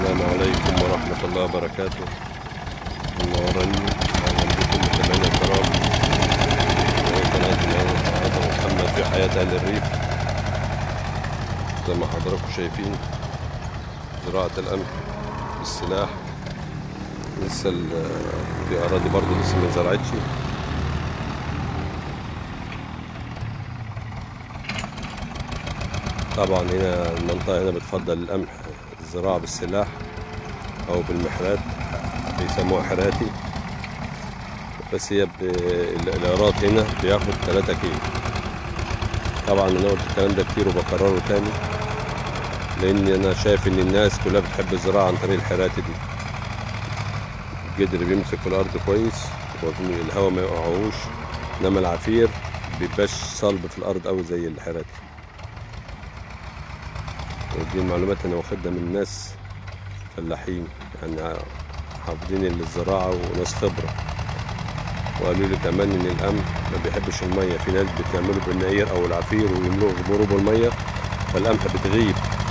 السلام عليكم ورحمة الله وبركاته منورني أهلا بكم متابعينا الكرام وهي قناة هذا محمد في حياة أهل الريف زي ما حضراتكم شايفين زراعة القمح بالسلاح لسه ال- في أراضي برضه لسه ما زرعتش طبعا هنا المنطقة هنا بتفضل القمح الزراعة بالسلاح أو بالمحرات بيسموها حراتي بس هي ب... ال- الإيراد هنا بياخد 3 كيلو طبعا أنا قلت الكلام ده كتير وبكرره تاني لأن أنا شايف إن الناس كلها بتحب الزراعة عن طريق الحراتي دي الجدر بيمسك في الأرض كويس والهواء ما يقعوش إنما العفير بيبقاش صلب في الأرض أوي زي الحراتي ودي المعلومات انا واخدها من ناس فلاحين يعني حافظين الزراعة وناس خبرة وقالوا لي كمان ان القمح ما بيحبش المية في ناس بتعمله بالنقير او العفير ويملوه يغمروا بالمية فالقمح بتغيب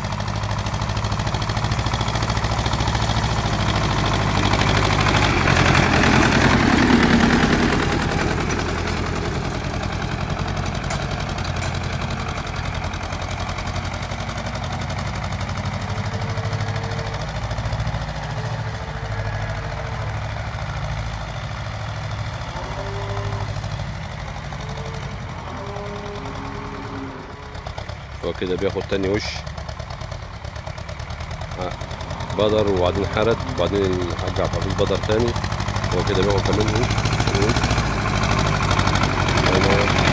هو كده بياخد تاني وش ها، بدر وبعدين حرد وبعدين الحاج عبد الحفيظ بدر تاني هو كده بياخد كمان وش وش. الله ينور.